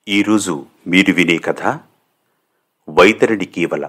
ఈరోజు మీరు వినే కథ వైతరిణి కీవల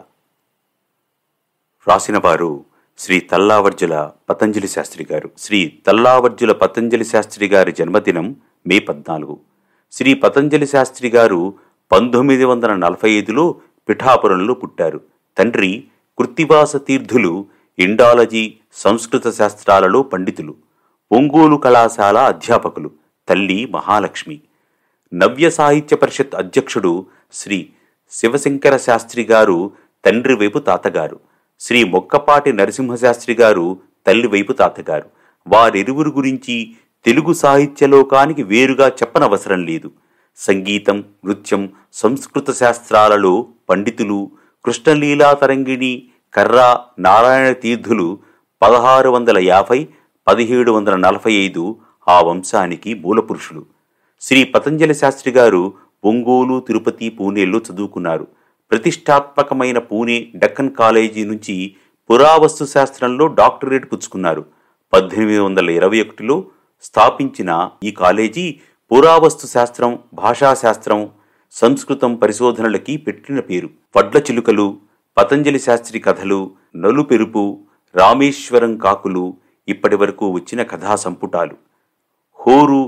రాసిన వారు శ్రీ తల్లావర్జుల పతంజలి శాస్త్రి గారు శ్రీ తల్లావర్జుల పతంజలి శాస్త్రి గారి జన్మదినం మే పద్నాలుగు శ్రీ పతంజలి శాస్త్రి గారు పంతొమ్మిది వందల నలభై ఐదులో పిఠాపురంలో పుట్టారు తండ్రి కృత్తివాస తీర్థులు ఇండాలజీ సంస్కృత శాస్త్రాలలో పండితులు ఒంగోలు కళాశాల అధ్యాపకులు తల్లి మహాలక్ష్మి నవ్య సాహిత్య పరిషత్ అధ్యక్షుడు శ్రీ శివశంకర శాస్త్రి గారు తండ్రి వైపు తాతగారు శ్రీ మొక్కపాటి నరసింహశాస్త్రి గారు తల్లి వైపు తాతగారు వారిరువురు గురించి తెలుగు సాహిత్య లోకానికి వేరుగా చెప్పనవసరం లేదు సంగీతం నృత్యం సంస్కృత శాస్త్రాలలో పండితులు కృష్ణలీలా తరంగిణి కర్రా నారాయణ తీర్థులు పదహారు వందల యాభై పదిహేడు వందల నలభై ఐదు ఆ వంశానికి మూలపురుషులు శ్రీ పతంజలి శాస్త్రి గారు ఒంగోలు తిరుపతి పూణేల్లో చదువుకున్నారు ప్రతిష్టాత్మకమైన పూణే డక్కన్ కాలేజీ నుంచి పురావస్తు శాస్త్రంలో డాక్టరేట్ పుచ్చుకున్నారు పద్దెనిమిది వందల ఇరవై ఒకటిలో స్థాపించిన ఈ కాలేజీ పురావస్తు శాస్త్రం భాషాశాస్త్రం సంస్కృతం పరిశోధనలకి పెట్టిన పేరు వడ్ల చిలుకలు పతంజలి శాస్త్రి కథలు నలుపెరుపు రామేశ్వరం కాకులు ఇప్పటి వరకు వచ్చిన కథా సంపుటాలు హోరు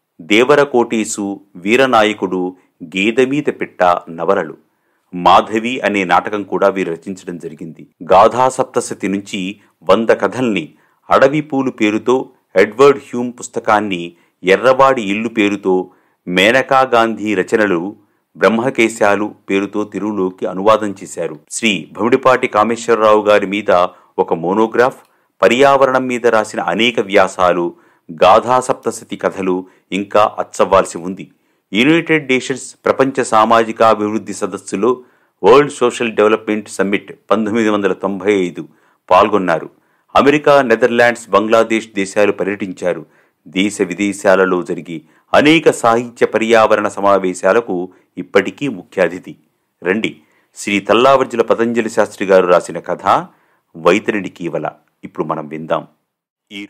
దేవరకోటేసు వీరనాయకుడు గేదమీద పెట్ట నవలలు మాధవి అనే నాటకం కూడా వీరు రచించడం జరిగింది గాథా సప్తశతి నుంచి వంద కథల్ని అడవి పూలు పేరుతో ఎడ్వర్డ్ హ్యూమ్ పుస్తకాన్ని ఎర్రవాడి ఇల్లు పేరుతో మేనకా గాంధీ రచనలు బ్రహ్మకేశాలు పేరుతో తెలుగులోకి అనువాదం చేశారు శ్రీ భమిడిపాటి కామేశ్వరరావు గారి మీద ఒక మోనోగ్రాఫ్ పర్యావరణం మీద రాసిన అనేక వ్యాసాలు గాథా సప్తశతి కథలు ఇంకా అచ్చవ్వాల్సి ఉంది యునైటెడ్ నేషన్స్ ప్రపంచ సామాజికాభివృద్ధి సదస్సులో వరల్డ్ సోషల్ డెవలప్మెంట్ సమ్మిట్ పంతొమ్మిది వందల తొంభై ఐదు పాల్గొన్నారు అమెరికా నెదర్లాండ్స్ బంగ్లాదేశ్ దేశాలు పర్యటించారు దేశ విదేశాలలో జరిగి అనేక సాహిత్య పర్యావరణ సమావేశాలకు ఇప్పటికీ ముఖ్య అతిథి రండి శ్రీ తల్లావర్జుల పతంజలి శాస్త్రి గారు రాసిన కథ వైతరిణి కీవల ఇప్పుడు మనం విందాం ఈ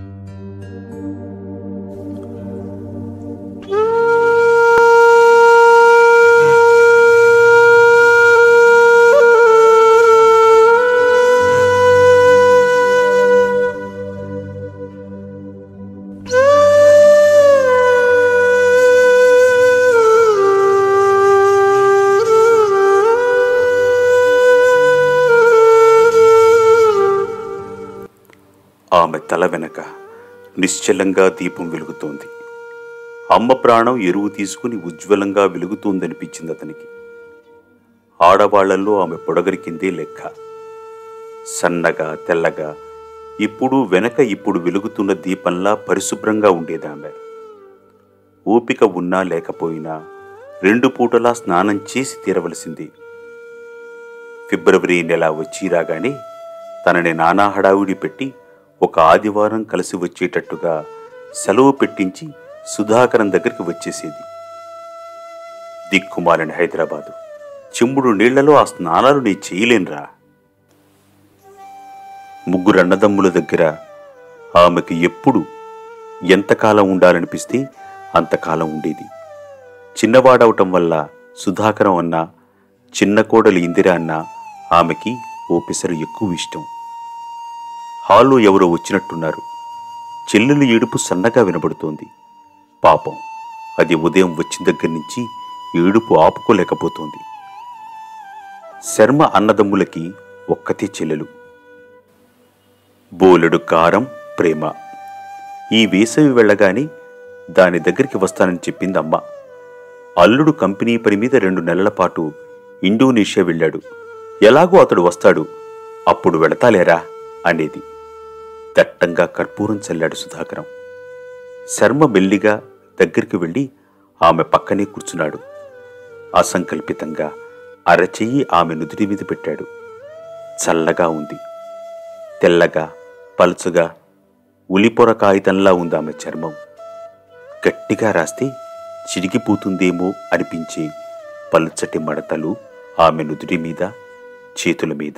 ఆమె తల వెనక నిశ్చలంగా దీపం వెలుగుతోంది అమ్మ ప్రాణం ఎరువు తీసుకుని ఉజ్వలంగా వెలుగుతోందనిపించింది అతనికి ఆడవాళ్లలో ఆమె పొడగరికిందే లెక్క సన్నగా తెల్లగా ఇప్పుడు వెనక ఇప్పుడు వెలుగుతున్న దీపంలా పరిశుభ్రంగా ఉండేదామె ఓపిక ఉన్నా లేకపోయినా రెండు పూటలా స్నానం చేసి తీరవలసింది ఫిబ్రవరి నెల వచ్చి రాగానే తనని నానా హడావుడి పెట్టి ఒక ఆదివారం కలిసి వచ్చేటట్టుగా సెలవు పెట్టించి సుధాకరం దగ్గరికి వచ్చేసేది దిక్కుమాలిన హైదరాబాదు చెంబుడు నీళ్లలో ఆ స్నానాలు నేను చేయలేనురా ముగ్గురు అన్నదమ్ముల దగ్గర ఆమెకి ఎప్పుడు ఎంతకాలం ఉండాలనిపిస్తే అంతకాలం ఉండేది చిన్నవాడవటం వల్ల సుధాకరం అన్నా చిన్న కోడలి ఇందిర అన్నా ఆమెకి ఓ పిసరు ఎక్కువ ఇష్టం హాల్లో ఎవరో వచ్చినట్టున్నారు చెల్లెలు ఏడుపు సన్నగా వినబడుతోంది పాపం అది ఉదయం వచ్చిన దగ్గర నుంచి ఏడుపు ఆపుకోలేకపోతోంది శర్మ అన్నదమ్ములకి ఒక్కతే చెల్లెలు బోలెడు కారం ప్రేమ ఈ వేసవి వెళ్ళగానే దాని దగ్గరికి వస్తానని చెప్పింది అమ్మ అల్లుడు కంపెనీ పని మీద రెండు నెలల పాటు ఇండోనేషియా వెళ్ళాడు ఎలాగో అతడు వస్తాడు అప్పుడు వెళతాలేరా అనేది దట్టంగా కర్పూరం చల్లాడు సుధాకరం శర్మ మెల్లిగా దగ్గరికి వెళ్ళి ఆమె పక్కనే కూర్చున్నాడు అసంకల్పితంగా అరచెయ్యి ఆమె నుదుటి మీద పెట్టాడు చల్లగా ఉంది తెల్లగా పలుచగా ఉలిపొర కాగితంలా ఉంది ఆమె చర్మం గట్టిగా రాస్తే చిరిగిపోతుందేమో అనిపించే పలుచటి మడతలు ఆమె నుదుటి మీద చేతుల మీద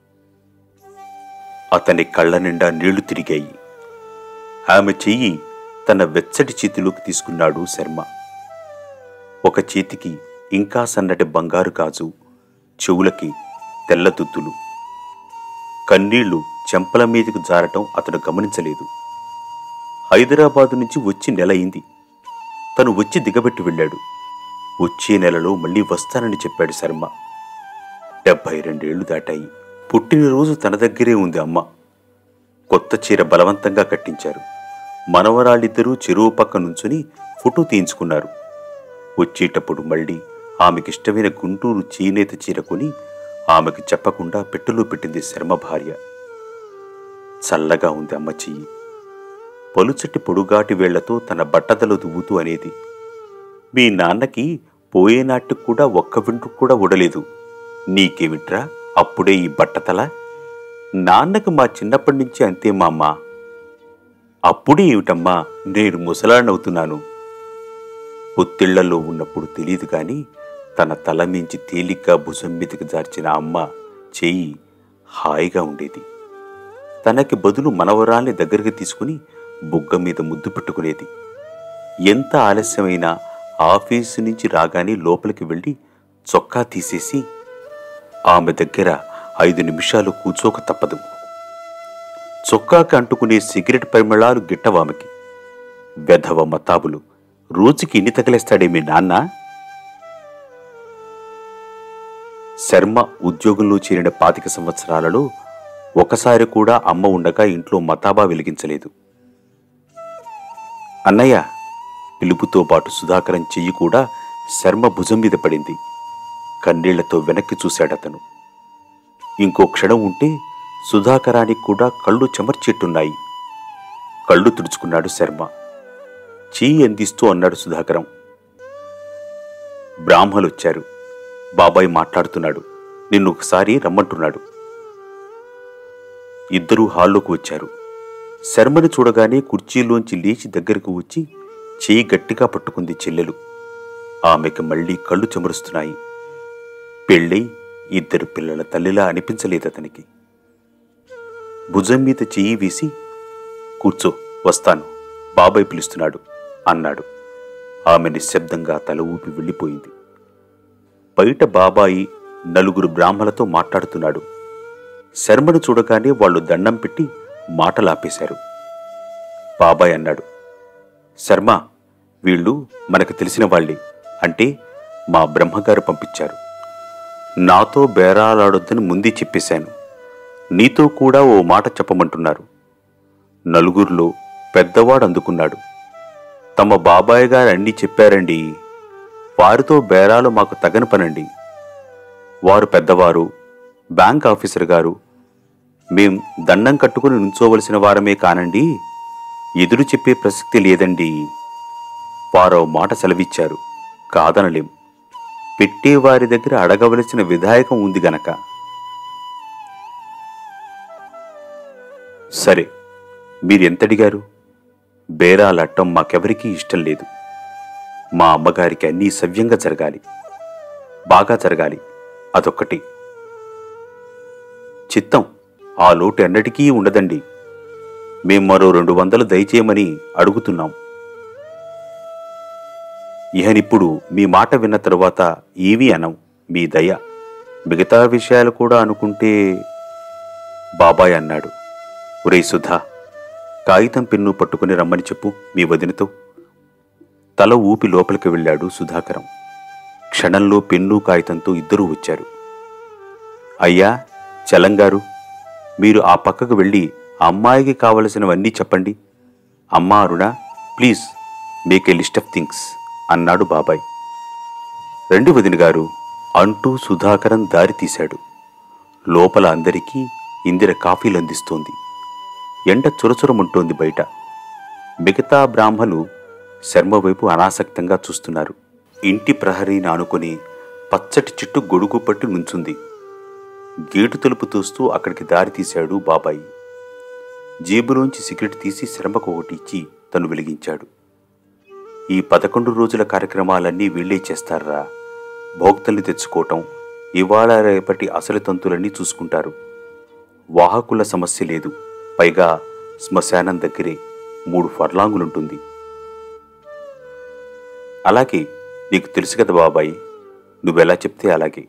అతని కళ్ళ నిండా నీళ్లు తిరిగాయి ఆమె చెయ్యి తన వెచ్చటి చేతిలోకి తీసుకున్నాడు శర్మ ఒక చేతికి ఇంకా సన్నటి బంగారు గాజు చెవులకి తెల్ల దుద్దులు కన్నీళ్లు చెంపల మీదకు జారటం అతడు గమనించలేదు హైదరాబాదు నుంచి వచ్చి నెల అయింది తను వచ్చి దిగబెట్టి వెళ్ళాడు వచ్చే నెలలో మళ్ళీ వస్తానని చెప్పాడు శర్మ డెబ్భై రెండేళ్లు దాటాయి పుట్టినరోజు తన దగ్గరే ఉంది అమ్మ కొత్త చీర బలవంతంగా కట్టించారు మనవరాళ్ళిద్దరూ చెరువు పక్క నుంచుని ఫోటో తీయించుకున్నారు వచ్చేటప్పుడు మళ్ళీ ఆమెకిష్టమైన గుంటూరు చేనేత చీర కొని ఆమెకు చెప్పకుండా పెట్టెలో పెట్టింది శర్మ భార్య చల్లగా ఉంది అమ్మ చెయ్యి పొలుచటి పొడుగాటి వేళ్లతో తన బట్టదలు దువ్వుతూ అనేది మీ నాన్నకి పోయేనాటికి కూడా ఒక్క వెంట్రుకు కూడా ఉడలేదు నీకేమిట్రా అప్పుడే ఈ బట్టతల నాన్నకు మా చిన్నప్పటి నుంచి అంతే మా అమ్మ అప్పుడే ఏమిటమ్మా నేను ముసలాడనవుతున్నాను పొత్తిళ్లలో ఉన్నప్పుడు తెలియదు కాని తన తల మించి తేలిగ్గా భుజం మీదకి జార్చిన అమ్మ చెయ్యి హాయిగా ఉండేది తనకి బదులు మనవరాల్ని దగ్గరికి తీసుకుని బుగ్గ మీద ముద్దు పెట్టుకునేది ఎంత ఆలస్యమైనా ఆఫీసు నుంచి రాగానే లోపలికి వెళ్ళి చొక్కా తీసేసి ఆమె దగ్గర ఐదు నిమిషాలు కూర్చోక తప్పదు చొక్కాకి అంటుకునే సిగరెట్ పరిమళాలు గిట్టవామెకి వెధవ మతాబులు రోజుకి ఇన్ని తగిలేస్తాడే మీ నాన్న శర్మ ఉద్యోగంలో చేరిన పాతిక సంవత్సరాలలో ఒకసారి కూడా అమ్మ ఉండగా ఇంట్లో మతాబా వెలిగించలేదు అన్నయ్య పిలుపుతో పాటు సుధాకరం చెయ్యి కూడా శర్మ భుజం మీద పడింది కన్నీళ్లతో వెనక్కి చూశాడతను ఇంకో క్షణం ఉంటే సుధాకరానికి కూడా కళ్ళు చెమర్చెట్టున్నాయి కళ్ళు తుడుచుకున్నాడు శర్మ చెయ్యి అందిస్తూ అన్నాడు సుధాకరం బ్రాహ్మలొచ్చారు బాబాయ్ మాట్లాడుతున్నాడు నిన్ను ఒకసారి రమ్మంటున్నాడు ఇద్దరూ హాల్లోకి వచ్చారు శర్మని చూడగానే కుర్చీలోంచి లేచి దగ్గరకు వచ్చి చేయి గట్టిగా పట్టుకుంది చెల్లెలు ఆమెకి మళ్ళీ కళ్ళు చెమరుస్తున్నాయి పెళ్ళై ఇద్దరు పిల్లల తల్లిలా అనిపించలేదు అతనికి భుజం మీద చెయ్యి వేసి కూర్చో వస్తాను బాబాయ్ పిలుస్తున్నాడు అన్నాడు ఆమె నిశ్శబ్దంగా తల ఊపి వెళ్ళిపోయింది బయట బాబాయి నలుగురు బ్రాహ్మలతో మాట్లాడుతున్నాడు శర్మను చూడగానే వాళ్ళు దండం పెట్టి మాటలాపేశారు బాబాయ్ అన్నాడు శర్మ వీళ్ళు మనకు తెలిసిన వాళ్ళే అంటే మా బ్రహ్మగారు పంపించారు నాతో బేరాలాడొద్దని ముందే చెప్పేశాను నీతో కూడా ఓ మాట చెప్పమంటున్నారు నలుగురిలో పెద్దవాడు అందుకున్నాడు తమ బాబాయ్ గారు అన్నీ చెప్పారండి వారితో బేరాలు మాకు తగని పనండి వారు పెద్దవారు బ్యాంక్ ఆఫీసర్ గారు మేం దండం కట్టుకుని నుంచోవలసిన వారమే కానండి ఎదురు చెప్పే ప్రసక్తి లేదండి వారో మాట సెలవిచ్చారు కాదనలేం పెట్టేవారి దగ్గర అడగవలసిన విధాయకం ఉంది గనక సరే మీరెంతడిగారు బేరాలట్టం మాకెవరికీ ఇష్టం లేదు మా అమ్మగారికి అన్నీ సవ్యంగా జరగాలి బాగా జరగాలి అదొక్కటి చిత్తం ఆ లోటు ఎన్నటికీ ఉండదండి మేం మరో రెండు వందలు దయచేయమని అడుగుతున్నాం ఇహనిప్పుడు మీ మాట విన్న తరువాత ఏమీ అనం మీ దయ మిగతా విషయాలు కూడా అనుకుంటే బాబాయ్ అన్నాడు ఒరే సుధా కాగితం పెన్ను పట్టుకుని రమ్మని చెప్పు మీ వదినతో తల ఊపి లోపలికి వెళ్ళాడు సుధాకరం క్షణంలో పెన్ను కాగితంతో ఇద్దరూ వచ్చారు అయ్యా చలంగారు మీరు ఆ పక్కకు వెళ్ళి ఆ అమ్మాయికి కావలసినవన్నీ చెప్పండి అమ్మా Aruna please make a list of things అన్నాడు బాబాయ్ రండి వదిన గారు అంటూ సుధాకరం దారి తీశాడు లోపల అందరికీ ఇందిర కాఫీలు అందిస్తోంది ఎండ చురచురముంటోంది బయట మిగతా బ్రాహ్మలు శర్మ వైపు అనాసక్తంగా చూస్తున్నారు ఇంటి ప్రహరీని ఆనుకొని పచ్చటి చెట్టు గొడుగు పట్టి నుంచుంది గేటు తలుపు తోస్తూ అక్కడికి దారి తీశాడు బాబాయి జేబులోంచి సిగరెట్ తీసి శర్మకు ఒకటి ఇచ్చి తను వెలిగించాడు ఈ పదకొండు రోజుల కార్యక్రమాలన్నీ వీళ్ళే చేస్తారా భోక్తల్ని తెచ్చుకోవటం ఇవాళ రేపటి అసలు తంతులన్నీ చూసుకుంటారు వాహకుల సమస్య లేదు పైగా శ్మశానం దగ్గరే మూడు ఫర్లాంగులుంటుంది అలాగే నీకు తెలుసు కదా బాబాయ్ నువ్వెలా చెప్తే అలాగే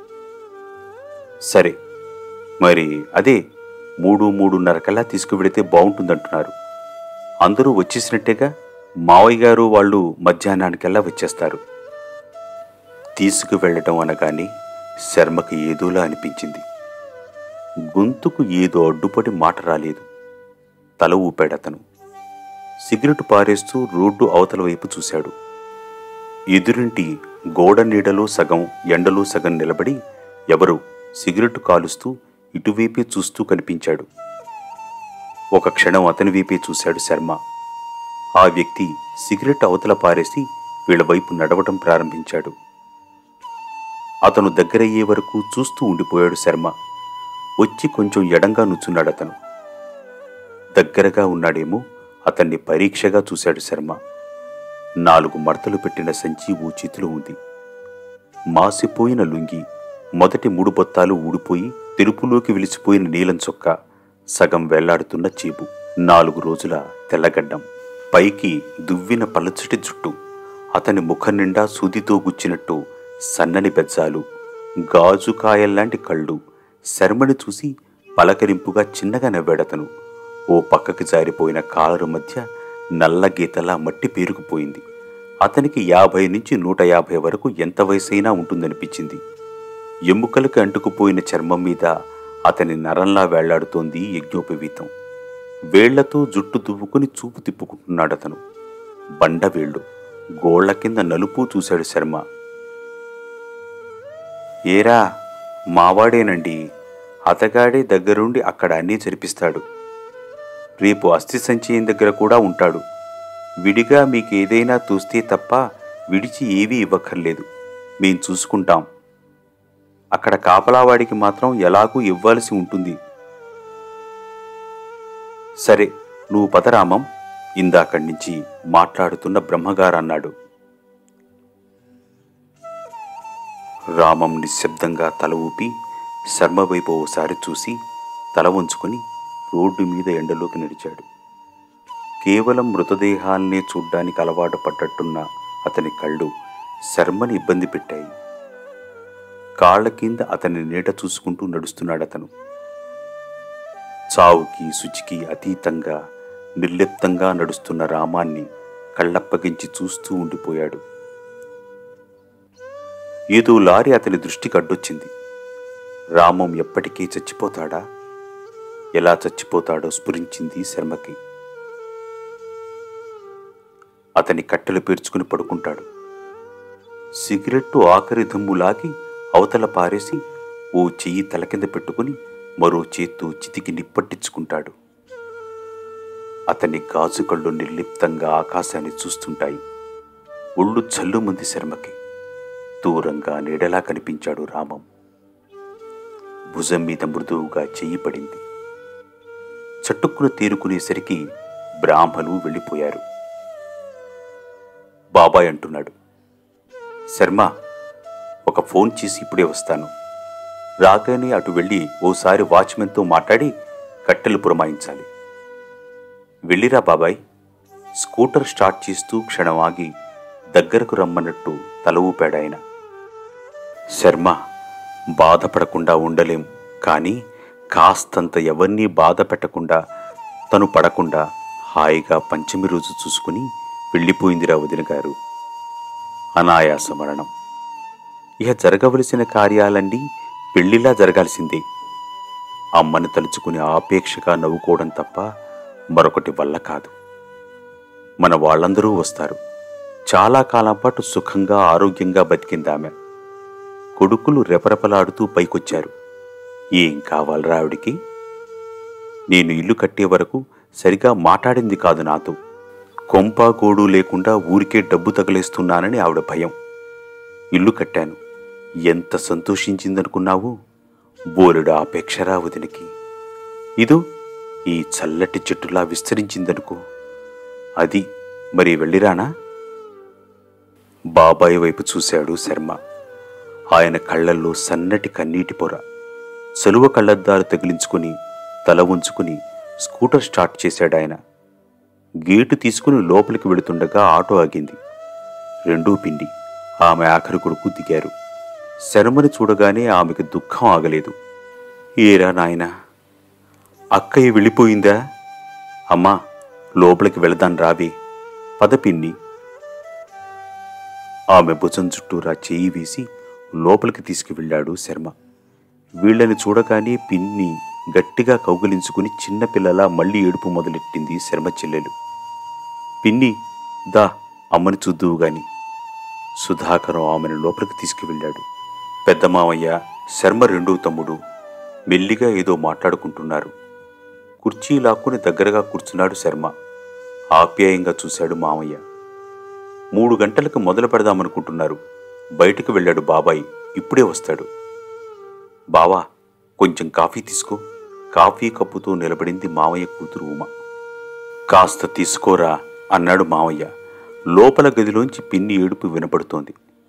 సరే మరి అదే మూడు మూడున్నర కల్లా తీసుకువెడితే బాగుంటుందంటున్నారు అందరూ వచ్చేసినట్టేగా మావయ్య గారు వాళ్ళు మధ్యాహ్నానికల్లా వచ్చేస్తారు తీసుకువెళ్ళటం అనగానే శర్మకి ఏదోలా అనిపించింది గొంతుకు ఏదో అడ్డుపడి మాట రాలేదు తల ఊపాడతను సిగరెట్ పారేస్తూ రోడ్డు అవతల వైపు చూశాడు ఎదురింటి గోడ నీడలో సగం ఎండలో సగం నిలబడి ఎవరు సిగరెట్ కాలుస్తూ ఇటువైపే చూస్తూ కనిపించాడు ఒక క్షణం అతని వైపే చూశాడు శర్మ ఆ వ్యక్తి సిగరెట్ అవతల పారేసి వీళ్ళ వైపు నడవటం ప్రారంభించాడు అతను దగ్గరయ్యే వరకు చూస్తూ ఉండిపోయాడు శర్మ వచ్చి కొంచెం ఎడంగా నుంచున్నాడు అతను దగ్గరగా ఉన్నాడేమో అతన్ని పరీక్షగా చూశాడు శర్మ నాలుగు మడతలు పెట్టిన సంచి ఓ చేతిలో ఉంది మాసిపోయిన లుంగి మొదటి మూడు బొత్తాలు ఊడిపోయి తెలుపులోకి విలిచిపోయిన నీలం చొక్క సగం వెళ్లాడుతున్న చీపు నాలుగు రోజుల తెల్లగడ్డం పైకి దువ్విన పలచటి జుట్టు అతని ముఖం నిండా సూదితో గుచ్చినట్టు సన్నని బెజ్జాలు గాజు కాయల్లాంటి కళ్ళు శర్మని చూసి పలకరింపుగా చిన్నగా నవ్వాడతను ఓ పక్కకి జారిపోయిన కాలరు మధ్య నల్ల గీతలా మట్టి పేరుకుపోయింది అతనికి యాభై నుంచి నూట యాభై వరకు ఎంత వయసైనా ఉంటుందనిపించింది ఎముకలకు అంటుకుపోయిన చర్మం మీద అతని నరంలా వేళ్లాడుతోంది యజ్ఞోపవీతం వేళ్లతో జుట్టు దువ్వుకుని చూపు తిప్పుకుంటున్నాడు అతను బండవేళ్లు గోళ్ల కింద నలుపు చూశాడు శర్మ ఏరా మావాడేనండి అతగాడే దగ్గరుండి అక్కడ అన్నీ జరిపిస్తాడు రేపు అస్థి సంచయం దగ్గర కూడా ఉంటాడు విడిగా మీకు ఏదైనా తూస్తే తప్ప విడిచి ఏవీ ఇవ్వక్కర్లేదు మేం చూసుకుంటాం అక్కడ కాపలావాడికి మాత్రం ఎలాగూ ఇవ్వాల్సి ఉంటుంది సరే నువ్వు పదరామం ఇందాకడి నుంచి మాట్లాడుతున్న బ్రహ్మగారు అన్నాడు రామం నిశ్శబ్దంగా తల ఊపి శర్మ వైపు ఓసారి చూసి తల వంచుకొని రోడ్డు మీద ఎండలోకి నడిచాడు కేవలం మృతదేహాల్నే చూడ్డానికి అలవాటు పడ్డట్టున్న అతని కళ్ళు శర్మని ఇబ్బంది పెట్టాయి కాళ్ల కింద అతని నీట చూసుకుంటూ నడుస్తున్నాడు అతను చావుకి శుచికి అతీతంగా నిర్లిప్తంగా నడుస్తున్న రామాన్ని కళ్ళప్పగించి చూస్తూ ఉండిపోయాడు ఏదో లారీ అతని దృష్టికి అడ్డొచ్చింది రామం ఎప్పటికీ చచ్చిపోతాడా ఎలా చచ్చిపోతాడో స్ఫురించింది శర్మకి అతని కట్టెలు పేర్చుకుని పడుకుంటాడు సిగరెట్టు ఆఖరి దుమ్ము లాగి అవతల పారేసి ఓ చెయ్యి తల కింద పెట్టుకుని మరో చేత్తో చితికి నిప్పట్టించుకుంటాడు అతని గాజు కళ్ళు నిర్లిప్తంగా ఆకాశాన్ని చూస్తుంటాయి ఒళ్ళు చల్లుమంది శర్మకి దూరంగా నీడలా కనిపించాడు రామం భుజం మీద మృదువుగా చెయ్యి పడింది చట్టుక్కున తేరుకునేసరికి బ్రాహ్మలు వెళ్ళిపోయారు బాబాయ్ అంటున్నాడు శర్మ ఒక ఫోన్ చేసి ఇప్పుడే వస్తాను రాగానే అటు వెళ్ళి ఓసారి వాచ్మెన్తో మాట్లాడి కట్టెలు పురమాయించాలి వెళ్ళిరా బాబాయ్ స్కూటర్ స్టార్ట్ చేస్తూ క్షణం ఆగి దగ్గరకు రమ్మన్నట్టు తల ఊపాడాయన శర్మ బాధపడకుండా ఉండలేం కానీ కాస్తంత ఎవరినీ బాధ పెట్టకుండా తను పడకుండా హాయిగా పంచమి రోజు చూసుకుని వెళ్ళిపోయిందిరా వదిన గారు అనాయాస మరణం ఇక జరగవలసిన కార్యాలన్నీ పెళ్లిలా జరగాల్సిందే అమ్మని తలుచుకుని ఆపేక్షగా నవ్వుకోవడం తప్ప మరొకటి వల్ల కాదు మన వాళ్ళందరూ వస్తారు చాలా కాలం పాటు సుఖంగా ఆరోగ్యంగా బతికిందామె కొడుకులు రెపరెపలాడుతూ పైకొచ్చారు ఏం కావాలరా ఆవిడికి నేను ఇల్లు కట్టే వరకు సరిగా మాట్లాడింది కాదు నాతో కొంప గోడు లేకుండా ఊరికే డబ్బు తగిలేస్తున్నానని ఆవిడ భయం ఇల్లు కట్టాను ఎంత సంతోషించిందనుకున్నావు బోలెడు ఆపేక్షరా వదినికి ఇదో ఈ చల్లటి చెట్టులా విస్తరించిందనుకో అది మరి వెళ్ళిరానా బాబాయ్ వైపు చూశాడు శర్మ ఆయన కళ్ళల్లో సన్నటి కన్నీటి పొర చలువ కళ్ళద్దాలు తగిలించుకుని తల ఉంచుకుని స్కూటర్ స్టార్ట్ చేశాడు ఆయన గేటు తీసుకుని లోపలికి వెళుతుండగా ఆటో ఆగింది రెండూ పిండి ఆమె ఆఖరి కొడుకు దిగారు శర్మని చూడగానే ఆమెకు దుఃఖం ఆగలేదు ఏరా నాయనా అక్కయ్య వెళ్ళిపోయిందా అమ్మా లోపలికి వెళదాం రావే పద పిన్ని ఆమె భుజం చుట్టూరా చేయి వేసి లోపలికి తీసుకువెళ్ళాడు శర్మ వీళ్ళని చూడగానే పిన్ని గట్టిగా కౌగిలించుకుని చిన్నపిల్లలా మళ్ళీ ఏడుపు మొదలెట్టింది శర్మ చెల్లెలు పిన్ని దా అమ్మని చూద్దువు గాని సుధాకరం ఆమెను లోపలికి తీసుకువెళ్ళాడు పెద్ద మామయ్య శర్మ రెండో తమ్ముడు మెల్లిగా ఏదో మాట్లాడుకుంటున్నారు కుర్చీ లాక్కుని దగ్గరగా కూర్చున్నాడు శర్మ ఆప్యాయంగా చూశాడు మామయ్య మూడు గంటలకు మొదలు పెడదామనుకుంటున్నారు బయటకు వెళ్ళాడు బాబాయ్ ఇప్పుడే వస్తాడు బావా కొంచెం కాఫీ తీసుకో కాఫీ కప్పుతో నిలబడింది మామయ్య కూతురు ఉమ కాస్త తీసుకోరా అన్నాడు మామయ్య లోపల గదిలోంచి పిన్ని ఏడుపు వినపడుతోంది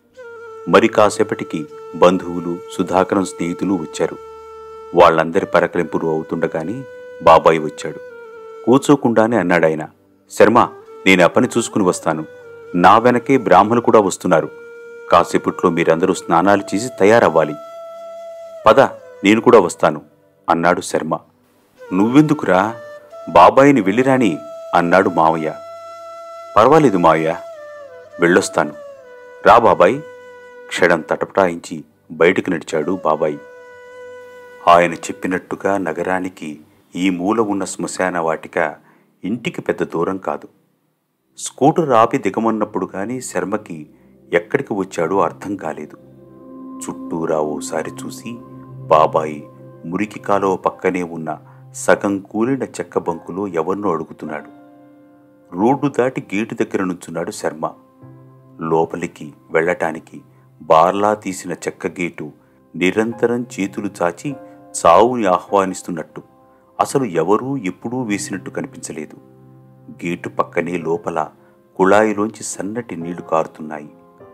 మరి కాసేపటికి బంధువులు సుధాకరం స్నేహితులు వచ్చారు వాళ్ళందరి పరకలింపులు అవుతుండగానే బాబాయ్ వచ్చాడు కూర్చోకుండానే అన్నాడాయన శర్మ నేను ఆ పని చూసుకుని వస్తాను నా వెనకే బ్రాహ్మలు కూడా వస్తున్నారు కాసేపట్లో మీరందరూ స్నానాలు చేసి తయారవ్వాలి పద నేను కూడా వస్తాను అన్నాడు శర్మ నువ్వెందుకురా బాబాయిని వెళ్ళిరాని అన్నాడు మావయ్య పర్వాలేదు మావయ్య వెళ్ళొస్తాను రా బాబాయ్ క్షణం తటపటాయించి బయటికి నడిచాడు బాబాయ్ ఆయన చెప్పినట్టుగా నగరానికి ఈ మూల ఉన్న శ్మశాన వాటిక ఇంటికి పెద్ద దూరం కాదు స్కూటర్ ఆపి దిగమన్నప్పుడు కానీ శర్మకి ఎక్కడికి వచ్చాడో అర్థం కాలేదు చుట్టూరా ఓసారి చూసి బాబాయి మురికి కాలువ పక్కనే ఉన్న సగం కూలిన చెక్క బంకులో ఎవరినో అడుగుతున్నాడు రోడ్డు దాటి గేటు దగ్గర నుంచున్నాడు శర్మ లోపలికి వెళ్ళటానికి బార్లా తీసిన చెక్క గేటు నిరంతరం చేతులు చాచి చావుని ఆహ్వానిస్తున్నట్టు అసలు ఎవరూ ఎప్పుడూ వేసినట్టు కనిపించలేదు గేటు పక్కనే లోపల కుళాయిలోంచి సన్నటి నీళ్లు కారుతున్నాయి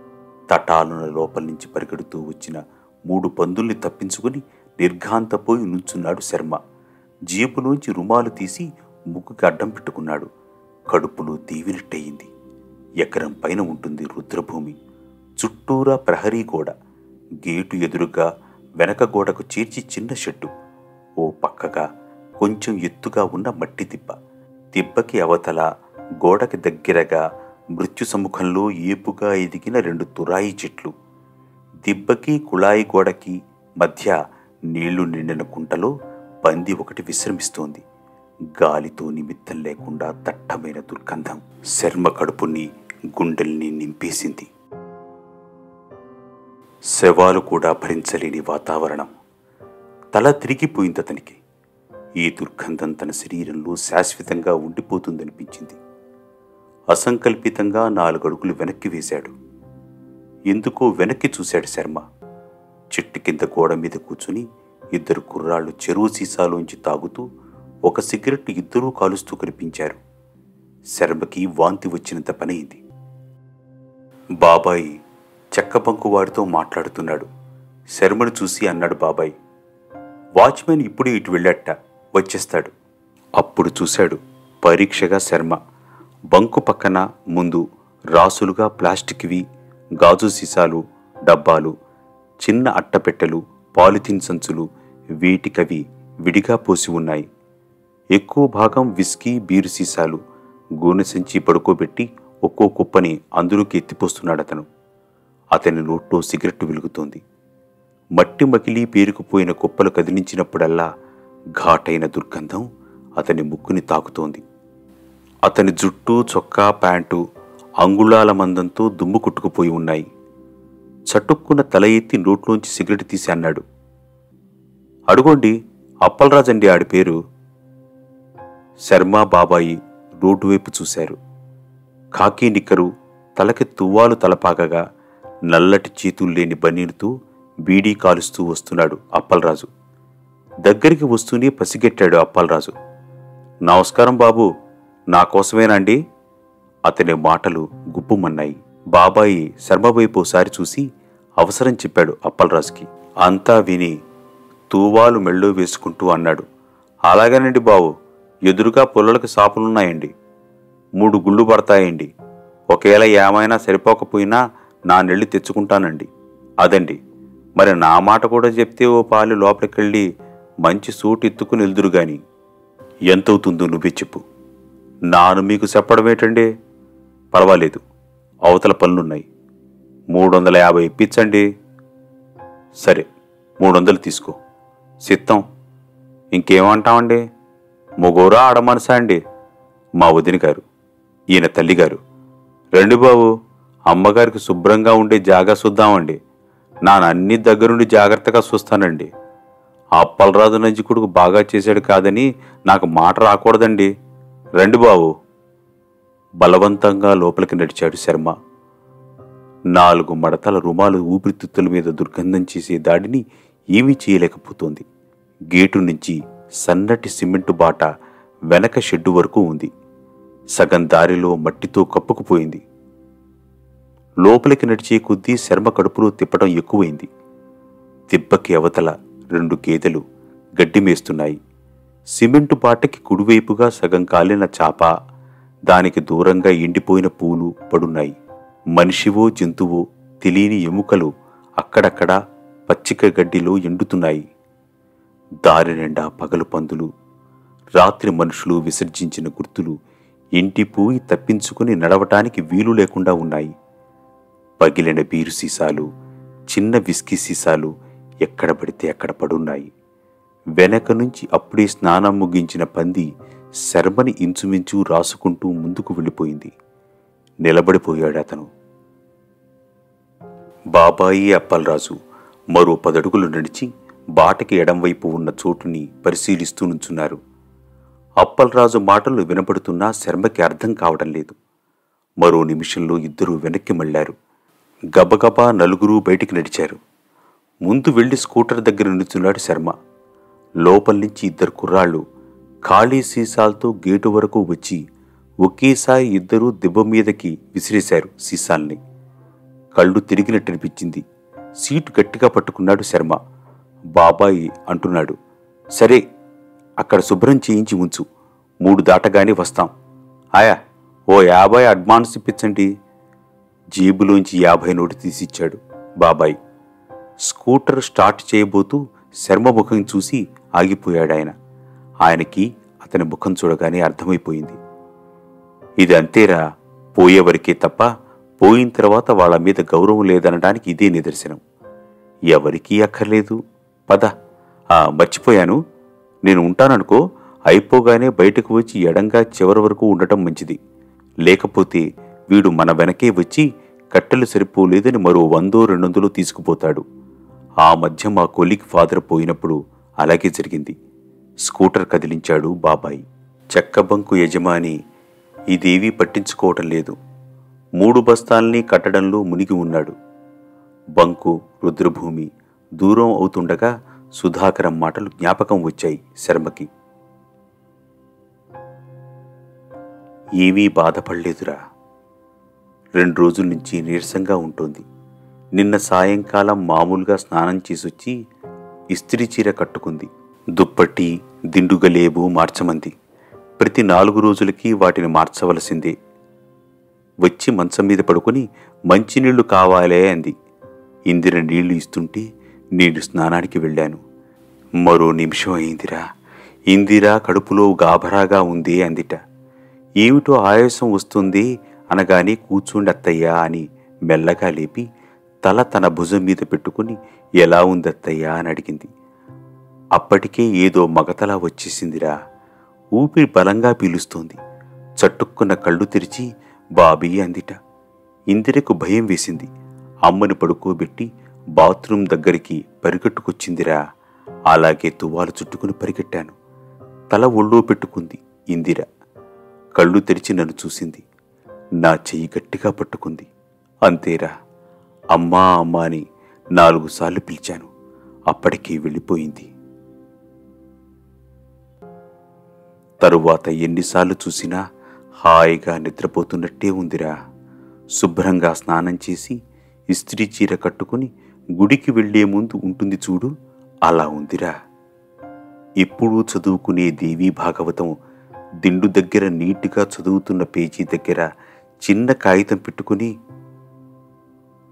తటాలున లోపల నుంచి పరిగెడుతూ వచ్చిన మూడు పందుల్ని తప్పించుకుని నిర్ఘాంతపోయి నుంచున్నాడు శర్మ జీపులోంచి రుమాలు తీసి ముక్కుకి అడ్డం పెట్టుకున్నాడు కడుపులో దీవినట్టయింది ఎకరం పైన ఉంటుంది రుద్రభూమి చుట్టూరా ప్రహరీ గోడ గేటు ఎదురుగా వెనక గోడకు చేర్చి చిన్న షెడ్డు ఓ పక్కగా కొంచెం ఎత్తుగా ఉన్న మట్టి దిబ్బ దిబ్బకి అవతల గోడకి దగ్గరగా మృత్యు సముఖంలో ఏపుగా ఎదిగిన రెండు తురాయి చెట్లు దిబ్బకి కుళాయి గోడకి మధ్య నీళ్లు నిండిన కుంటలో పంది ఒకటి విశ్రమిస్తోంది గాలితో నిమిత్తం లేకుండా దట్టమైన దుర్గంధం శర్మ కడుపుని గుండెల్ని నింపేసింది శవాలు కూడా భరించలేని వాతావరణం తల తిరిగిపోయింది అతనికి ఈ దుర్గంధం తన శరీరంలో శాశ్వతంగా ఉండిపోతుందనిపించింది అసంకల్పితంగా నాలుగడుగులు వెనక్కి వేశాడు ఎందుకో వెనక్కి చూశాడు శర్మ చెట్టు కింద గోడ మీద కూర్చుని ఇద్దరు కుర్రాళ్ళు చెరువు సీసాలోంచి తాగుతూ ఒక సిగరెట్ ఇద్దరూ కాలుస్తూ కనిపించారు శర్మకి వాంతి వచ్చినంత పనైంది బాబాయ్ చెక్క బంకువాడితో మాట్లాడుతున్నాడు శర్మను చూసి అన్నాడు బాబాయ్ వాచ్మెన్ ఇప్పుడే ఇటు వెళ్ళాట వచ్చేస్తాడు అప్పుడు చూశాడు పరీక్షగా శర్మ బంకు పక్కన ముందు రాసులుగా ప్లాస్టిక్వి గాజు సీసాలు డబ్బాలు చిన్న అట్టపెట్టెలు పాలిథిన్ సంచులు వీటికవి విడిగా పోసి ఉన్నాయి ఎక్కువ భాగం విస్కీ బీరు సీసాలు గూనె సంచి పడుకోబెట్టి ఒక్కో కుప్పని అందులోకి ఎత్తిపోస్తున్నాడు అతను అతని నోట్లో సిగరెట్టు వెలుగుతోంది మట్టి మకిలి పేరుకుపోయిన కుప్పలు కదిలించినప్పుడల్లా ఘాటైన దుర్గంధం అతని ముక్కుని తాకుతోంది అతని జుట్టు చొక్కా ప్యాంటు అంగుళాల మందంతో దుమ్ము కుట్టుకుపోయి ఉన్నాయి చటుక్కున తల ఎత్తి నోట్లోంచి సిగరెట్ తీసి అన్నాడు అడుగోండి అప్పలరాజండి ఆడి పేరు శర్మ బాబాయి రోడ్డు వైపు చూశారు కాకి నిక్కరు తలకి తువ్వాలు తలపాగగా నల్లటి చేతులు లేని బనీనుతో బీడీ కాలుస్తూ వస్తున్నాడు అప్పలరాజు దగ్గరికి వస్తూనే పసిగెట్టాడు అప్పలరాజు నమస్కారం బాబు నా కోసమేనండి అతని మాటలు గుప్పుమన్నాయి బాబాయి శర్మ వైపు ఒకసారి చూసి అవసరం చెప్పాడు అప్పలరాజుకి అంతా విని తూవాలు మెళ్ళో వేసుకుంటూ అన్నాడు అలాగేనండి బావు ఎదురుగా పుల్లలకు సాపులున్నాయండి మూడు గుళ్ళు పడతాయండి ఒకవేళ ఏమైనా సరిపోకపోయినా నా నెళ్ళి తెచ్చుకుంటానండి అదండి మరి నా మాట కూడా చెప్తే ఓ పాలు లోపలికెళ్ళి మంచి సూట్ ఎత్తుకుని వెళ్దురు గాని ఎంతవుతుందో నువ్వే చెప్పు నాను మీకు చెప్పడమేటండి పర్వాలేదు అవతల పనులున్నాయి మూడు వందల యాభై ఇప్పించండి సరే మూడు వందలు తీసుకో సిద్ధం ఇంకేమంటామండి మొగోరా ఆడమనసా అండి మా వదిన గారు ఈయన తల్లిగారు రండి బాబు అమ్మగారికి శుభ్రంగా ఉండే జాగా చూద్దామండి నాన్న అన్ని దగ్గరుండి జాగ్రత్తగా చూస్తానండి ఆ అప్పలరాజు నంజికుడుకు బాగా చేశాడు కాదని నాకు మాట రాకూడదండి రండి బాబు బలవంతంగా లోపలికి నడిచాడు శర్మ నాలుగు మడతల రుమాలు ఊపిరితిత్తుల మీద దుర్గంధం చేసే దాడిని ఏమీ చేయలేకపోతోంది గేటు నుంచి సన్నటి సిమెంటు బాట వెనక షెడ్డు వరకు ఉంది సగం దారిలో మట్టితో కప్పుకుపోయింది లోపలికి నడిచే కొద్దీ శర్మ కడుపులో తిప్పడం ఎక్కువైంది తిప్పకి అవతల రెండు గేదెలు గడ్డి మేస్తున్నాయి సిమెంటు బాటకి కుడివైపుగా సగం కాలిన చాప దానికి దూరంగా ఎండిపోయిన పూలు పడున్నాయి మనిషివో జంతువో తెలియని ఎముకలు అక్కడక్కడ పచ్చిక గడ్డిలో ఎండుతున్నాయి దారి నిండా పగలు పందులు రాత్రి మనుషులు విసర్జించిన గుర్తులు ఇంటిపోయి తప్పించుకుని నడవటానికి వీలు లేకుండా ఉన్నాయి పగిలిన బీరు సీసాలు చిన్న విస్కీ సీసాలు ఎక్కడ పడితే అక్కడ పడున్నాయి వెనక నుంచి అప్పుడే స్నానం ముగించిన పంది శర్మని ఇంచుమించు రాసుకుంటూ ముందుకు వెళ్ళిపోయింది నిలబడిపోయాడు అతను బాబాయి అప్పలరాజు మరో పదడుగులు నడిచి బాటకి ఎడంవైపు ఉన్న చోటుని పరిశీలిస్తూ నుంచున్నారు అప్పలరాజు మాటలు వినపడుతున్నా శర్మకి అర్థం కావడం లేదు మరో నిమిషంలో ఇద్దరూ వెనక్కి మళ్ళారు గబగబా నలుగురు బయటికి నడిచారు ముందు వెళ్లి స్కూటర్ దగ్గర నిల్చున్నాడు శర్మ లోపల నుంచి ఇద్దరు కుర్రాళ్ళు ఖాళీ సీసాలతో గేటు వరకు వచ్చి ఒకేసారి ఇద్దరూ దెబ్బ మీదకి విసిరేశారు సీసాల్ని కళ్ళు తిరిగినట్టనిపించింది సీటు గట్టిగా పట్టుకున్నాడు శర్మ బాబాయి అంటున్నాడు సరే అక్కడ శుభ్రం చేయించి ఉంచు మూడు దాటగానే వస్తాం ఆయా ఓ యాభై అడ్వాన్స్ ఇప్పించండి జేబులోంచి యాభై నోటు తీసిచ్చాడు బాబాయ్ స్కూటర్ స్టార్ట్ చేయబోతూ శర్మ ముఖం చూసి ఆగిపోయాడు ఆయన ఆయనకి అతని ముఖం చూడగానే అర్థమైపోయింది ఇది అంతేరా పోయేవరకే తప్ప పోయిన తర్వాత వాళ్ళ మీద గౌరవం లేదనడానికి ఇదే నిదర్శనం ఎవరికీ అక్కర్లేదు పద ఆ మర్చిపోయాను నేను ఉంటాననుకో అయిపోగానే బయటకు వచ్చి ఎడంగా చివరి వరకు ఉండటం మంచిది లేకపోతే వీడు మన వెనకే వచ్చి కట్టెలు సరిపోలేదని మరో వందో రెండొందలో తీసుకుపోతాడు ఆ మధ్య మా కొలిక్ ఫాదర్ పోయినప్పుడు అలాగే జరిగింది స్కూటర్ కదిలించాడు బాబాయ్ చెక్కబంకు యజమాని ఇదేవీ పట్టించుకోవటం లేదు మూడు బస్తాల్ని కట్టడంలో మునిగి ఉన్నాడు బంకు రుద్రభూమి దూరం అవుతుండగా సుధాకరం మాటలు జ్ఞాపకం వచ్చాయి శర్మకి ఏమీ బాధపడలేదురా రెండు రోజుల నుంచి నీరసంగా ఉంటుంది నిన్న సాయంకాలం మామూలుగా స్నానం చేసొచ్చి ఇస్త్రీ చీర కట్టుకుంది దుప్పటి దిండుగలేబు మార్చమంది ప్రతి నాలుగు రోజులకి వాటిని మార్చవలసిందే వచ్చి మంచం మీద పడుకొని మంచినీళ్లు కావాలే అంది ఇందిర నీళ్లు ఇస్తుంటే నేను స్నానానికి వెళ్ళాను మరో నిమిషం అయిందిరా ఇందిరా కడుపులో గాభరాగా ఉంది అందిట ఏమిటో ఆయాసం వస్తుంది అనగానే కూర్చుండి అత్తయ్యా అని మెల్లగా లేపి తల తన భుజం మీద పెట్టుకుని ఎలా ఉంది అత్తయ్యా అని అడిగింది అప్పటికే ఏదో మగతలా వచ్చేసిందిరా ఊపిరి బలంగా పీలుస్తోంది చట్టుక్కున్న కళ్ళు తెరిచి బాబీ అందిట ఇందిరకు భయం వేసింది అమ్మని పడుకోబెట్టి బాత్రూం దగ్గరికి పరిగెట్టుకొచ్చిందిరా అలాగే తువ్వాలు చుట్టుకుని పరిగెట్టాను తల ఒళ్ళో పెట్టుకుంది ఇందిర కళ్ళు తెరిచి నన్ను చూసింది నా చెయ్యి గట్టిగా పట్టుకుంది అంతేరా అమ్మా అమ్మా అని నాలుగు సార్లు పిలిచాను అప్పటికే వెళ్ళిపోయింది తరువాత ఎన్నిసార్లు చూసినా హాయిగా నిద్రపోతున్నట్టే ఉందిరా శుభ్రంగా స్నానం చేసి ఇస్త్రీ చీర కట్టుకుని గుడికి వెళ్లే ముందు ఉంటుంది చూడు అలా ఉందిరా ఎప్పుడూ చదువుకునే దేవీ భాగవతం దిండు దగ్గర నీట్గా చదువుతున్న పేజీ దగ్గర చిన్న కాగితం పెట్టుకుని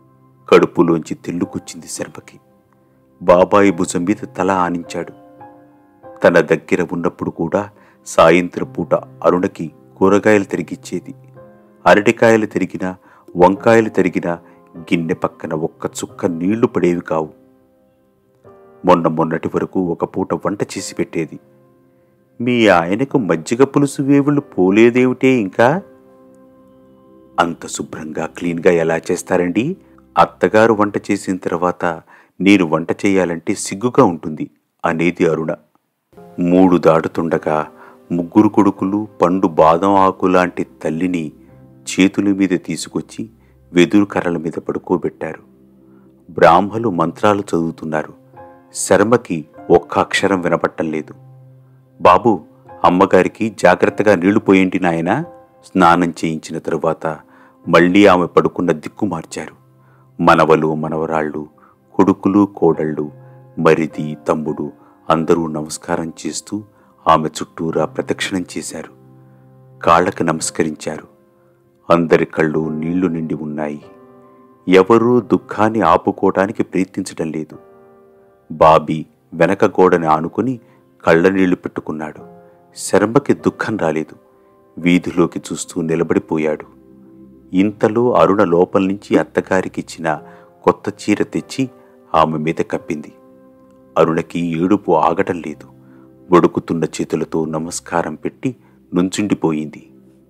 కడుపులోంచి తెల్లుకొచ్చింది శర్మకి బాబాయి భుజం మీద తల ఆనించాడు తన దగ్గర ఉన్నప్పుడు కూడా సాయంత్రం పూట అరుణకి కూరగాయలు తిరిగిచ్చేది అరటికాయలు తిరిగినా వంకాయలు తిరిగినా గిన్నె పక్కన ఒక్క చుక్క నీళ్లు పడేవి కావు మొన్న మొన్నటి వరకు ఒక పూట వంట చేసి పెట్టేది మీ ఆయనకు మజ్జిగ పులుసు వేవులు పోలేదేమిటే ఇంకా అంత శుభ్రంగా క్లీన్గా ఎలా చేస్తారండి అత్తగారు వంట చేసిన తర్వాత నేను వంట చేయాలంటే సిగ్గుగా ఉంటుంది అనేది అరుణ మూడు దాటుతుండగా ముగ్గురు కొడుకులు పండు బాదం ఆకు లాంటి తల్లిని చేతుల మీద తీసుకొచ్చి వెదురు కర్రల మీద పడుకోబెట్టారు బ్రాహ్మలు మంత్రాలు చదువుతున్నారు శర్మకి ఒక్క అక్షరం వినపట్టం లేదు బాబు అమ్మగారికి జాగ్రత్తగా నీళ్లు పోయేంటి నాయనా స్నానం చేయించిన తరువాత మళ్ళీ ఆమె పడుకున్న దిక్కు మార్చారు మనవలు మనవరాళ్ళు కొడుకులు కోడళ్ళు మరిది తమ్ముడు అందరూ నమస్కారం చేస్తూ ఆమె చుట్టూరా ప్రదక్షిణం చేశారు కాళ్ళకి నమస్కరించారు అందరి కళ్ళు నీళ్లు నిండి ఉన్నాయి ఎవరూ దుఃఖాన్ని ఆపుకోవటానికి ప్రయత్నించడం లేదు బాబీ వెనక గోడని ఆనుకుని కళ్ళ నీళ్లు పెట్టుకున్నాడు శర్మకి దుఃఖం రాలేదు వీధిలోకి చూస్తూ నిలబడిపోయాడు ఇంతలో అరుణ లోపల నుంచి అత్తగారికిచ్చిన కొత్త చీర తెచ్చి ఆమె మీద కప్పింది అరుణకి ఏడుపు ఆగటం లేదు వణుకుతున్న చేతులతో నమస్కారం పెట్టి నుంచుండిపోయింది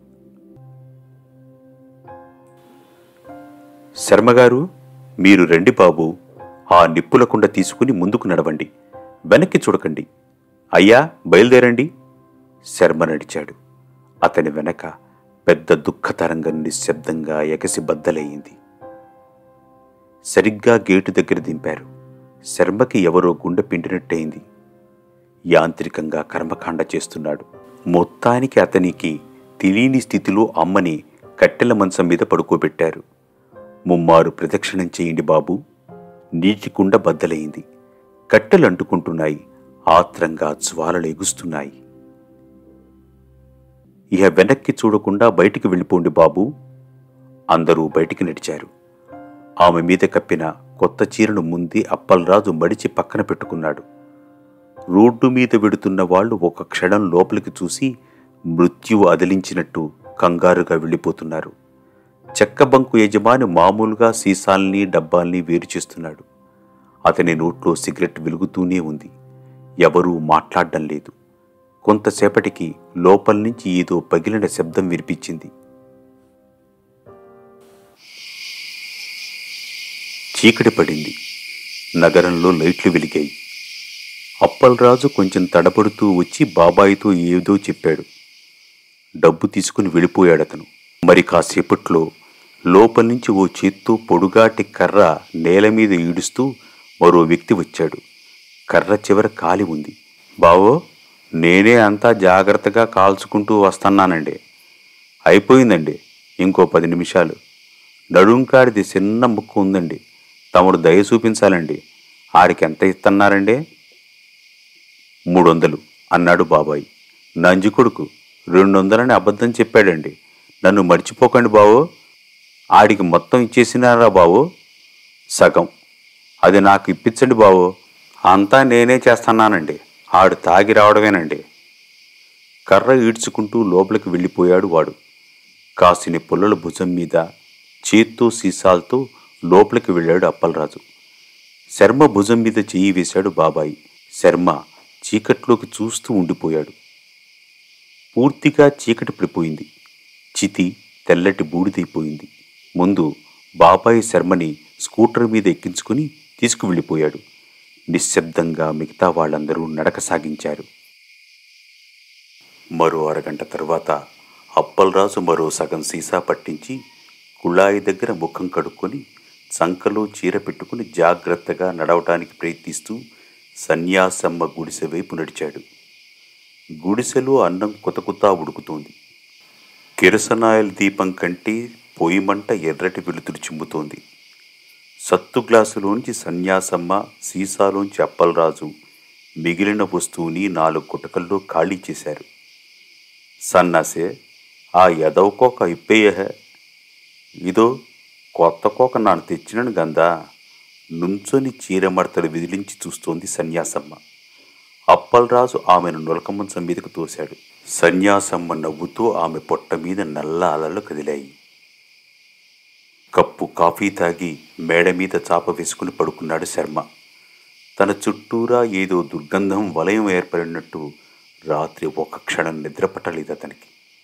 శర్మగారు మీరు రండి బాబు ఆ నిప్పుల కుండ తీసుకుని ముందుకు నడవండి వెనక్కి చూడకండి అయ్యా బయలుదేరండి శర్మ నడిచాడు అతని వెనక పెద్ద దుఃఖతరంగం నిశ్శబ్దంగా ఎగసి బద్దలయ్యింది సరిగ్గా గేటు దగ్గర దింపారు శర్మకి ఎవరో గుండె పిండినట్టయింది యాంత్రికంగా కర్మకాండ చేస్తున్నాడు మొత్తానికి అతనికి తెలియని స్థితిలో అమ్మని కట్టెల మంచం మీద పడుకోబెట్టారు ముమ్మారు ప్రదక్షిణం చేయండి బాబు నీటి కుండ బద్దలైంది కట్టెలు అంటుకుంటున్నాయి ఆత్రంగా జ్వాలలు ఎగుస్తున్నాయి ఇహ వెనక్కి చూడకుండా బయటికి వెళ్ళిపోండి బాబు అందరూ బయటికి నడిచారు ఆమె మీద కప్పిన కొత్త చీరను ముందే అప్పలరాజు మడిచి పక్కన పెట్టుకున్నాడు రోడ్డు మీద వెడుతున్న వాళ్ళు ఒక క్షణం లోపలికి చూసి మృత్యువు అదిలించినట్టు కంగారుగా వెళ్ళిపోతున్నారు చెక్క బంకు యజమాని మామూలుగా సీసాల్ని డబ్బాల్ని వేరు చేస్తున్నాడు అతని నోట్లో సిగరెట్ వెలుగుతూనే ఉంది ఎవరూ మాట్లాడడం లేదు కొంతసేపటికి లోపల నుంచి ఏదో పగిలిన శబ్దం వినిపించింది చీకటి పడింది నగరంలో లైట్లు వెలిగాయి అప్పలరాజు కొంచెం తడబడుతూ వచ్చి బాబాయితో ఏదో చెప్పాడు డబ్బు తీసుకుని వెళ్ళిపోయాడతను మరి కాసేపట్లో లోపల నుంచి ఓ చేత్తో పొడుగాటి కర్ర నేల మీద ఈడుస్తూ మరో వ్యక్తి వచ్చాడు కర్ర చివర కాలి ఉంది బావో నేనే అంతా జాగ్రత్తగా కాల్చుకుంటూ వస్తున్నానండి అయిపోయిందండి ఇంకో పది నిమిషాలు నడుంకాడిది చిన్న ముక్కు ఉందండి తమరు దయ చూపించాలండి ఆడికి ఎంత ఇస్తున్నారండి మూడు వందలు అన్నాడు బాబాయ్ నంజి కొడుకు రెండు వందలని అబద్ధం చెప్పాడండి నన్ను మర్చిపోకండి బావో ఆడికి మొత్తం ఇచ్చేసినారా బావో సగం అది నాకు ఇప్పించండి బావో అంతా నేనే చేస్తున్నానండి ఆడు తాగి రావడమేనండి కర్ర ఈడ్చుకుంటూ లోపలికి వెళ్ళిపోయాడు వాడు కాసిన పుల్లల భుజం మీద చేత్తో సీసాలతో లోపలికి వెళ్ళాడు అప్పలరాజు శర్మ భుజం మీద చెయ్యి వేశాడు బాబాయి శర్మ చీకట్లోకి చూస్తూ ఉండిపోయాడు పూర్తిగా చీకటి పడిపోయింది చితి తెల్లటి బూడిదైపోయింది ముందు బాబాయి శర్మని స్కూటర్ మీద ఎక్కించుకుని తీసుకువెళ్ళిపోయాడు నిశ్శబ్దంగా మిగతా వాళ్ళందరూ నడక సాగించారు మరో అరగంట తర్వాత అప్పలరాజు మరో సగం సీసా పట్టించి కుళాయి దగ్గర ముఖం కడుక్కొని చంకలో చీర పెట్టుకుని జాగ్రత్తగా నడవటానికి ప్రయత్నిస్తూ సన్యాసమ్మ గుడిసె వైపు నడిచాడు గుడిసెలో అన్నం కుతకుతా ఉడుకుతోంది కిరసనాయల దీపం కంటే పొయ్యి మంట ఎర్రటి వెలుతురు చిమ్ముతోంది సత్తు గ్లాసులోంచి సన్యాసమ్మ సీసాలోంచి అప్పలరాజు మిగిలిన వస్తువుని నాలుగు గుటకల్లో ఖాళీ చేశారు సన్నాసే ఆ ఎదవకోక ఇప్పేయ ఇదో కొత్త కోక నాను తెచ్చినను గందా నుంచొని చీరమడతలు విదిలించి చూస్తోంది సన్యాసమ్మ అప్పలరాజు ఆమెను నులకమంచం మీదకు తోశాడు సన్యాసమ్మ నవ్వుతూ ఆమె పొట్ట మీద నల్ల అలలు కదిలాయి కప్పు కాఫీ తాగి మేడ మీద చాప వేసుకుని పడుకున్నాడు శర్మ తన చుట్టూరా ఏదో దుర్గంధం వలయం ఏర్పడినట్టు రాత్రి ఒక్క క్షణం నిద్రపట్టలేదు అతనికి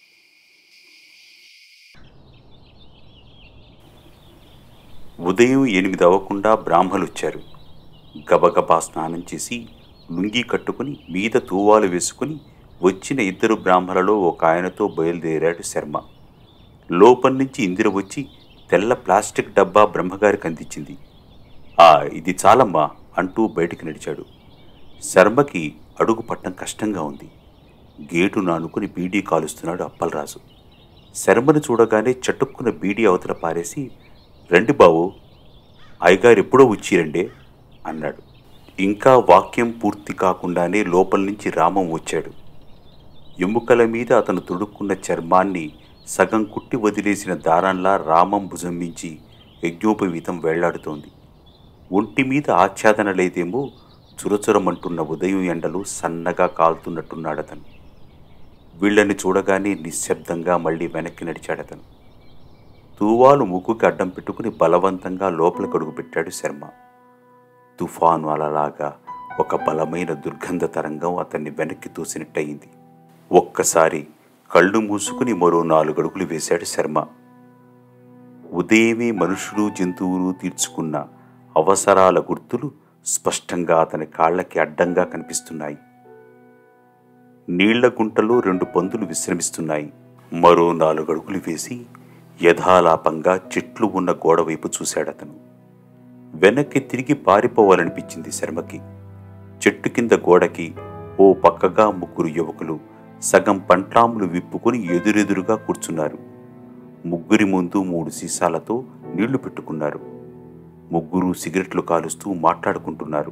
ఉదయం ఎనిమిది అవ్వకుండా బ్రాహ్మలు వచ్చారు గబగబా స్నానం చేసి లుంగీ కట్టుకుని మీద తూవాలు వేసుకుని వచ్చిన ఇద్దరు బ్రాహ్మలలో ఒక ఆయనతో బయలుదేరాడు శర్మ లోపల నుంచి ఇందిర వచ్చి తెల్ల ప్లాస్టిక్ డబ్బా బ్రహ్మగారికి అందించింది ఆ ఇది చాలమ్మా అంటూ బయటికి నడిచాడు శర్మకి అడుగు పట్టం కష్టంగా ఉంది గేటు నానుకుని బీడీ కాలుస్తున్నాడు అప్పలరాజు శర్మను చూడగానే చటుక్కున బీడీ అవతల పారేసి రండి బావు అయ్యగారు ఎప్పుడో వచ్చిరండే అన్నాడు ఇంకా వాక్యం పూర్తి కాకుండానే లోపల నుంచి రామం వచ్చాడు ఎముకల మీద అతను తొడుక్కున్న చర్మాన్ని సగం కుట్టి వదిలేసిన దారంలా రామం భుజం మించి యజ్ఞోపవీతం వేళ్లాడుతోంది ఒంటి మీద ఆచ్ఛాదన లేదేమో చురచురమంటున్న ఉదయం ఎండలు సన్నగా కాలుతున్నట్టున్నాడతను వీళ్ళని చూడగానే నిశ్శబ్దంగా మళ్ళీ వెనక్కి నడిచాడతను తూవాలు ముక్కుకి అడ్డం పెట్టుకుని బలవంతంగా లోపలికి అడుగుపెట్టాడు శర్మ తుఫాను అలలాగా ఒక బలమైన దుర్గంధ తరంగం అతన్ని వెనక్కి తోసినట్టయింది ఒక్కసారి కళ్ళు మూసుకుని మరో నాలుగడుగులు వేశాడు శర్మ ఉదయమే మనుషులు జంతువులు తీర్చుకున్న అవసరాల గుర్తులు స్పష్టంగా అతని కాళ్ళకి అడ్డంగా కనిపిస్తున్నాయి నీళ్ల గుంటలో రెండు పందులు విశ్రమిస్తున్నాయి మరో నాలుగడుగులు వేసి యథాలాపంగా చెట్లు ఉన్న గోడ వైపు చూశాడతను వెనక్కి తిరిగి పారిపోవాలనిపించింది శర్మకి చెట్టు కింద గోడకి ఓ పక్కగా ముగ్గురు యువకులు సగం పంట్లాములు విప్పుకుని ఎదురెదురుగా కూర్చున్నారు ముగ్గురి ముందు మూడు సీసాలతో నీళ్లు పెట్టుకున్నారు ముగ్గురు సిగరెట్లు కాలుస్తూ మాట్లాడుకుంటున్నారు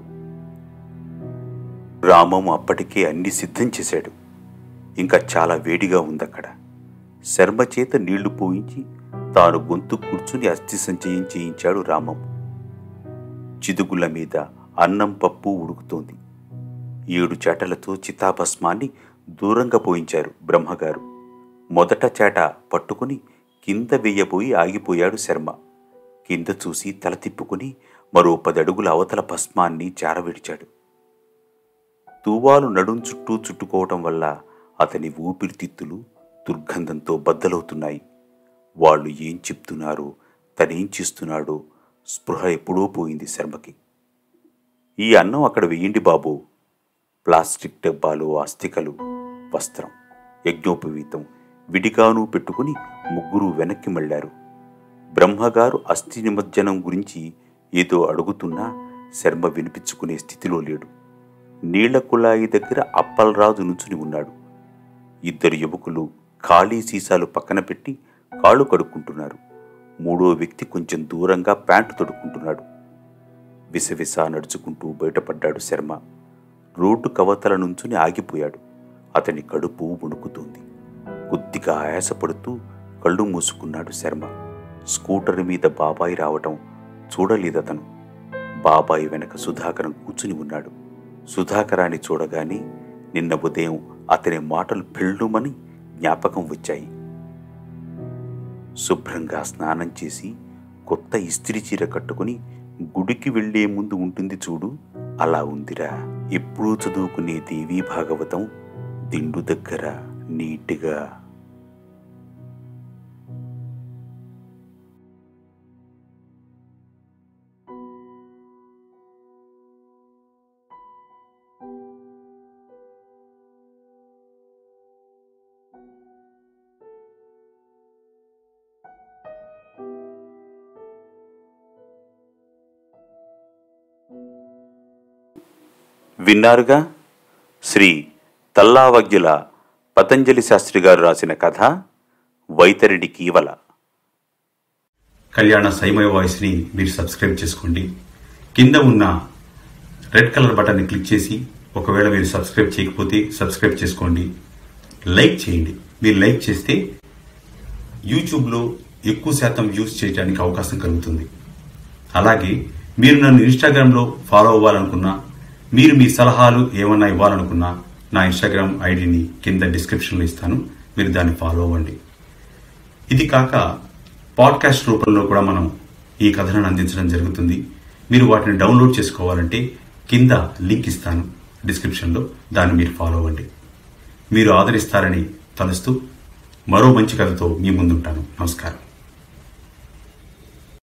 రామం అప్పటికే అన్ని సిద్ధం చేశాడు ఇంకా చాలా వేడిగా ఉందక్కడ శర్మ చేత నీళ్లు పోయించి తాను గొంతు కూర్చుని అస్థి సంచయం చేయించాడు రామం చిదుగుల మీద అన్నం పప్పు ఉడుకుతోంది ఏడు చేటలతో చితాభస్మాన్ని దూరంగా పోయించారు బ్రహ్మగారు మొదట చేట పట్టుకుని కింద వెయ్యబోయి ఆగిపోయాడు శర్మ కింద చూసి తల తిప్పుకుని మరో పదడుగుల అవతల భస్మాన్ని చేరవిడిచాడు తూవాలు నడుం చుట్టూ చుట్టుకోవటం వల్ల అతని ఊపిరితిత్తులు దుర్గంధంతో బద్దలవుతున్నాయి వాళ్ళు ఏం చెప్తున్నారో తనేం చేస్తున్నాడో స్పృహ ఎప్పుడో పోయింది శర్మకి ఈ అన్నం అక్కడ వెయ్యండి బాబు ప్లాస్టిక్ డబ్బాలు అస్థికలు వస్త్రం యజ్ఞోపవీతం విడిగాను పెట్టుకుని ముగ్గురు వెనక్కి మళ్ళారు బ్రహ్మగారు అస్థి నిమజ్జనం గురించి ఏదో అడుగుతున్నా శర్మ వినిపించుకునే స్థితిలో లేడు నీళ్ల కుళాయి దగ్గర అప్పలరాజు నుంచుని ఉన్నాడు ఇద్దరు యువకులు ఖాళీ సీసాలు పక్కన పెట్టి కాళ్ళు కడుక్కుంటున్నారు మూడో వ్యక్తి కొంచెం దూరంగా ప్యాంటు తొడుక్కుంటున్నాడు విసవిస నడుచుకుంటూ బయటపడ్డాడు శర్మ రోడ్డు కవతల నుంచుని ఆగిపోయాడు అతని కడుపు వణుకుతోంది కొద్దిగా ఆయాసపడుతూ కళ్ళు మూసుకున్నాడు శర్మ స్కూటర్ మీద బాబాయి రావటం చూడలేదతను బాబాయి వెనక సుధాకరం కూర్చుని ఉన్నాడు సుధాకరాన్ని చూడగానే నిన్న ఉదయం అతని మాటలు పెళ్ళుమని జ్ఞాపకం వచ్చాయి శుభ్రంగా స్నానం చేసి కొత్త ఇస్త్రీ చీర కట్టుకుని గుడికి వెళ్లే ముందు ఉంటుంది చూడు అలా ఉందిరా ఎప్పుడూ చదువుకునే దేవీ భాగవతం దిండు దగ్గర నీట్గా విన్నారుగా శ్రీ తల్లావగ్యుల పతంజలి శాస్త్రి గారు రాసిన కథ వైతరిడి కీవల కళ్యాణ సైమయ వాయిస్ని మీరు సబ్స్క్రైబ్ చేసుకోండి కింద ఉన్న రెడ్ కలర్ బటన్ని క్లిక్ చేసి ఒకవేళ మీరు సబ్స్క్రైబ్ చేయకపోతే సబ్స్క్రైబ్ చేసుకోండి లైక్ చేయండి మీరు లైక్ చేస్తే యూట్యూబ్లో ఎక్కువ శాతం వ్యూస్ చేయడానికి అవకాశం కలుగుతుంది అలాగే మీరు నన్ను ఇన్స్టాగ్రామ్లో ఫాలో అవ్వాలనుకున్నా మీరు మీ సలహాలు ఏమన్నా ఇవ్వాలనుకున్నా నా ఇన్స్టాగ్రామ్ ఐడిని కింద డిస్క్రిప్షన్లో ఇస్తాను మీరు దాన్ని ఫాలో అవ్వండి ఇది కాక పాడ్కాస్ట్ రూపంలో కూడా మనం ఈ కథలను అందించడం జరుగుతుంది మీరు వాటిని డౌన్లోడ్ చేసుకోవాలంటే కింద లింక్ ఇస్తాను డిస్క్రిప్షన్లో దాన్ని మీరు ఫాలో అవ్వండి మీరు ఆదరిస్తారని తలుస్తూ మరో మంచి కథతో మీ ముందుంటాను నమస్కారం